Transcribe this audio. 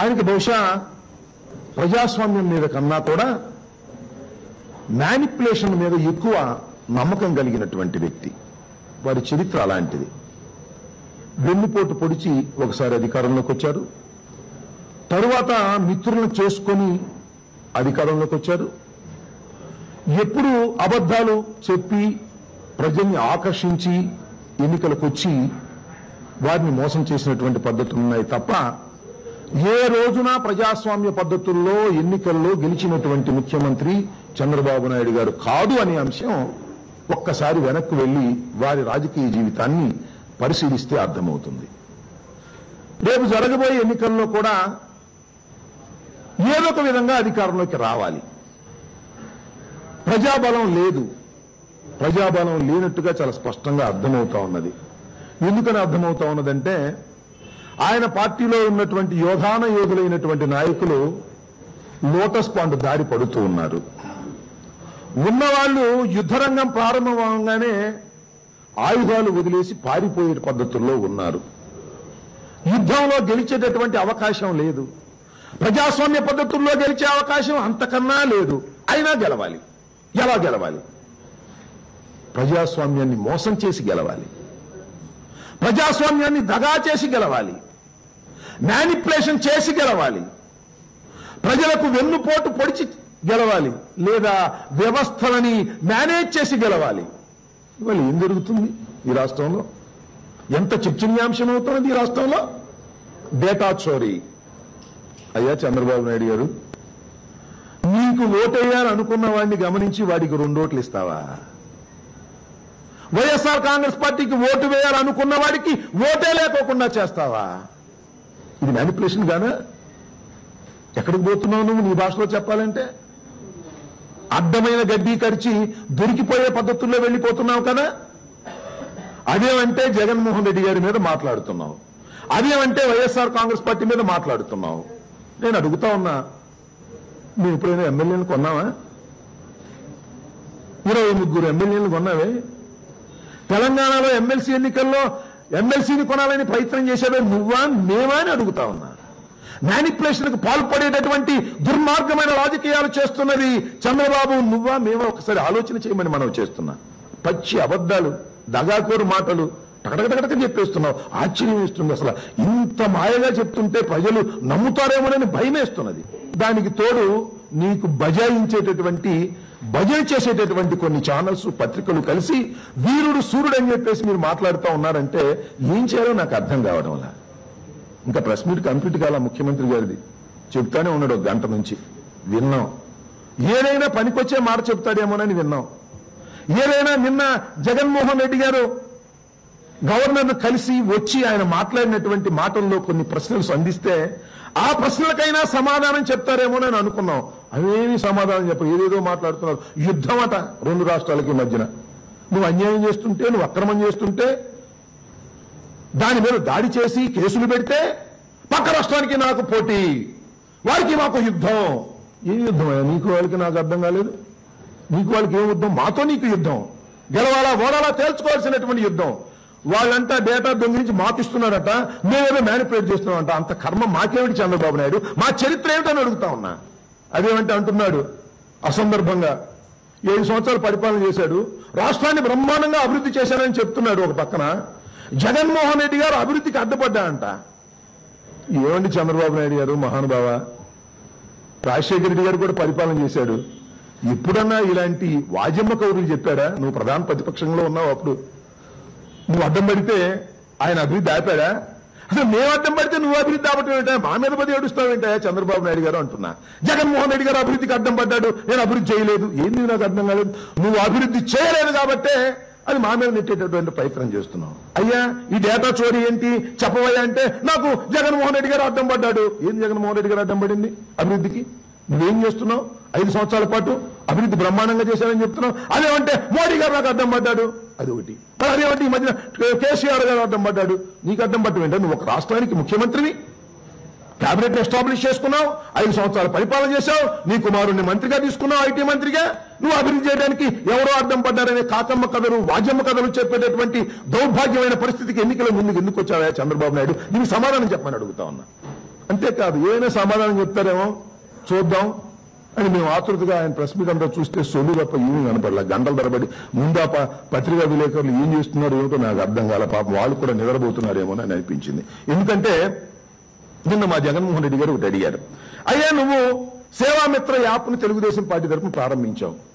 ఆయనకి బహుశా ప్రజాస్వామ్యం మీద కన్నా కూడా మ్యానిపులేషన్ మీద ఎక్కువ నమ్మకం కలిగినటువంటి వ్యక్తి వారి చరిత్ర అలాంటిది వెన్నుపోటు పొడిచి ఒకసారి అధికారంలోకి వచ్చారు తరువాత మిత్రులను చేసుకొని అధికారంలోకి వచ్చారు ఎప్పుడు అబద్ధాలు చెప్పి ప్రజల్ని ఆకర్షించి ఎన్నికలకు వచ్చి వారిని మోసం చేసినటువంటి పద్ధతులు ఉన్నాయి తప్ప ఏ రోజున ప్రజాస్వామ్య పద్ధతుల్లో ఎన్నికల్లో గెలిచినటువంటి ముఖ్యమంత్రి చంద్రబాబు నాయుడు గారు కాదు అనే అంశం ఒక్కసారి వెనక్కు వెళ్లి వారి రాజకీయ జీవితాన్ని పరిశీలిస్తే అర్థమవుతుంది రేపు జరగబోయే ఎన్నికల్లో కూడా ఏదో ఒక విధంగా అధికారంలోకి రావాలి ప్రజాబలం లేదు ప్రజాబలం లేనట్టుగా చాలా స్పష్టంగా అర్థమవుతా ఉన్నది ఎందుకని అర్థమవుతా ఉన్నదంటే ఆయన పార్టీలో ఉన్నటువంటి యోధాన యోధులైనటువంటి నాయకులు లోటస్ పాండ్ దారి పడుతూ ఉన్నారు ఉన్నవాళ్ళు యుద్ధరంగం ప్రారంభమవగానే ఆయుధాలు వదిలేసి పారిపోయే పద్ధతుల్లో ఉన్నారు యుద్ధంలో గెలిచేటటువంటి అవకాశం లేదు ప్రజాస్వామ్య పద్ధతుల్లో గెలిచే అవకాశం అంతకన్నా లేదు అయినా గెలవాలి ఎలా గెలవాలి ప్రజాస్వామ్యాన్ని మోసం చేసి గెలవాలి ప్రజాస్వామ్యాన్ని దగా చేసి గెలవాలి మ్యానిపులేషన్ చేసి గెలవాలి ప్రజలకు వెన్నుపోటు పొడిచి గెలవాలి లేదా వ్యవస్థలని మేనేజ్ చేసి గెలవాలి ఇవాళ ఏం జరుగుతుంది ఈ రాష్ట్రంలో ఎంత చర్చనీయాంశం అవుతున్నది ఈ రాష్ట్రంలో డేటా చోరీ అయ్యా చంద్రబాబు నాయుడు గారు నీకు ఓటేయాలనుకున్న వాడిని గమనించి వాడికి రెండు ఓట్లు ఇస్తావా వైఎస్ఆర్ కాంగ్రెస్ పార్టీకి ఓటు వేయాలనుకున్న వాడికి ఓటే లేకోకుండా చేస్తావా ఇది మ్యానిపులేషన్ గానా ఎక్కడికి పోతున్నావు నువ్వు నీ భాషలో చెప్పాలంటే అడ్డమైన గడ్డి కరిచి దొరికిపోయే పద్ధతుల్లో వెళ్ళిపోతున్నావు కదా అదేమంటే జగన్మోహన్ రెడ్డి గారి మీద మాట్లాడుతున్నావు అదేమంటే వైఎస్ఆర్ కాంగ్రెస్ పార్టీ మీద మాట్లాడుతున్నావు నేను అడుగుతా ఉన్నా మేము ఎప్పుడైనా ఎమ్మెల్యేలు కొన్నావా ఇరవై ముగ్గురు ఎమ్మెల్యేలు కొన్నావే తెలంగాణలో ఎమ్మెల్సీ ఎన్నికల్లో ఎమ్మెల్సీని కొనాలని ప్రయత్నం చేసేవే నువ్వా మేమా అని అడుగుతా ఉన్నా మ్యానిపులేషన్కు పాల్పడేటటువంటి దుర్మార్గమైన రాజకీయాలు చేస్తున్నది చంద్రబాబు నువ్వా మేమా ఒకసారి ఆలోచన చేయమని మనం చేస్తున్నా పచ్చి అబద్ధాలు దగాకోరు మాటలు టకటకటక చెప్పేస్తున్నావు ఆశ్చర్యం వేస్తుంది అసలు ఇంత మాయగా చెప్తుంటే ప్రజలు నమ్ముతారేమోనని భయమేస్తున్నది దానికి తోడు నీకు బజాయించేటటువంటి భజన చేసేటటువంటి కొన్ని ఛానల్స్ పత్రికలు కలిసి వీరుడు సూర్యుడు అని చెప్పేసి మీరు మాట్లాడుతూ ఉన్నారంటే ఏం చేయాలో నాకు అర్థం కావడం అలా ఇంకా ప్రెస్ మీట్ కంప్లీట్ కాల ముఖ్యమంత్రి గారిది చెప్తానే ఉన్నాడు ఒక గంట నుంచి విన్నాం ఏదైనా పనికొచ్చే మాట చెప్తాడేమోనని విన్నాం ఏదైనా నిన్న జగన్మోహన్ రెడ్డి గారు గవర్నర్ను కలిసి వచ్చి ఆయన మాట్లాడినటువంటి మాటల్లో కొన్ని ప్రశ్నలు సంధిస్తే ఆ ప్రశ్నలకైనా సమాధానం చెప్తారేమోనని అనుకున్నాం అవేమి సమాధానం చెప్పరు ఏదేదో మాట్లాడుతున్నారు యుద్ధం అట రెండు రాష్ట్రాలకి మధ్యన నువ్వు అన్యాయం చేస్తుంటే నువ్వు అక్రమం చేస్తుంటే దాని మీద దాడి చేసి కేసులు పెడితే పక్క రాష్ట్రానికి నాకు పోటీ వారికి మాకు యుద్ధం ఏ యుద్ధం నీకు వాళ్ళకి నాకు అర్థం కాలేదు నీకు వాళ్ళకి ఏం యుద్ధం మాతో నీకు యుద్ధం గెలవాలా ఓడాలా తేల్చుకోవాల్సినటువంటి యుద్ధం వాళ్ళంతా డేటా దొంగిలించి మాకు ఇస్తున్నారట మేమేదో మ్యానిపులేట్ చేస్తున్నామంట అంత కర్మ మాకేమిటి చంద్రబాబు నాయుడు మా చరిత్ర ఏమిటని అడుగుతా ఉన్నా అదేమంటే అంటున్నాడు అసందర్భంగా ఏడు సంవత్సరాలు పరిపాలన చేశాడు రాష్ట్రాన్ని బ్రహ్మాండంగా అభివృద్ధి చేశానని చెప్తున్నాడు ఒక పక్కన జగన్మోహన్ రెడ్డి గారు అభివృద్ధికి అడ్డుపడ్డా అంట ఏమండి చంద్రబాబు నాయుడు గారు మహానుభావ రాజశేఖర రెడ్డి గారు కూడా పరిపాలన చేశాడు ఎప్పుడన్నా ఇలాంటి వాజమ్మ కౌరులు చెప్పాడా నువ్వు ప్రధాన ప్రతిపక్షంలో ఉన్నావు అప్పుడు నువ్వు అడ్డం పడితే ఆయన అభివృద్ధి ఆపాడా అసలు మేము అడ్డం పడితే నువ్వు అభివృద్ధి ఆపటం ఏంటా మా మీద పది ఏడుస్తావు ఏంటా చంద్రబాబు నాయుడు గారు అంటున్నా జగన్మోహన్ రెడ్డి గారు అభివృద్ధికి అడ్డం పడ్డాడు నేను అభివృద్ధి చేయలేదు ఏంది నాకు అర్థం కాలేదు నువ్వు అభివృద్ధి చేయలేదు కాబట్టే అది మా మీద నెట్టేటటువంటి ప్రయత్నం చేస్తున్నావు అయ్యా ఈ డేటా చోరీ ఏంటి చెప్పవయ్యా అంటే నాకు జగన్మోహన్ రెడ్డి గారు అడ్డం పడ్డాడు ఏం జగన్మోహన్ రెడ్డి గారు అడ్డం పడింది అభివృద్ధికి నువ్వేం చేస్తున్నావు ఐదు సంవత్సరాల పాటు అభివృద్ధి బ్రహ్మాండంగా చేశానని చెప్తున్నావు అదేమంటే మోడీ గారు నాకు అడ్డం పడ్డాడు అది ఒకటి మరి అదేమంటే ఈ మధ్యన కేసీఆర్ గారు అడ్డం పడ్డాడు నీకు అడ్డం పట్టం ఏంటో నువ్వు ఒక రాష్ట్రానికి ముఖ్యమంత్రివి కేబినెట్ ఎస్టాబ్లిష్ చేసుకున్నావు ఐదు సంవత్సరాలు పరిపాలన చేశావు నీ కుమారుణ్ణి మంత్రిగా తీసుకున్నావు ఐటీ మంత్రిగా నువ్వు అభివృద్ధి చేయడానికి ఎవరో అడ్డం పడ్డారనే కాకమ్మ కథలు వాజమ్మ కథలు చెప్పేటటువంటి దౌర్భాగ్యమైన పరిస్థితికి ఎన్నికల ముందుకు ఎందుకు వచ్చావా చంద్రబాబు నాయుడు దీనికి సమాధానం చెప్పమని అడుగుతా ఉన్నా అంతేకాదు ఏమైనా సమాధానం చెప్తారేమో చూద్దాం అని మేము ఆతృతగా ఆయన ప్రెస్ మీట్ అంతా చూస్తే సొల్లు తప్ప ఏమీ కనపడలే గంటల తరబడి ముందా ప- పత్రికా విలేకరులు ఏం చేస్తున్నారు ఏమిటో నాకు అర్థం కాల పాపం వాళ్ళు కూడా నిద్రపోతున్నారేమో అని అనిపించింది ఎందుకంటే నిన్న మా జగన్మోహన్ రెడ్డి గారు ఒకటి అడిగారు అయ్యా నువ్వు సేవామిత్ర యాప్ను తెలుగుదేశం పార్టీ తరఫున ప్రారంభించావు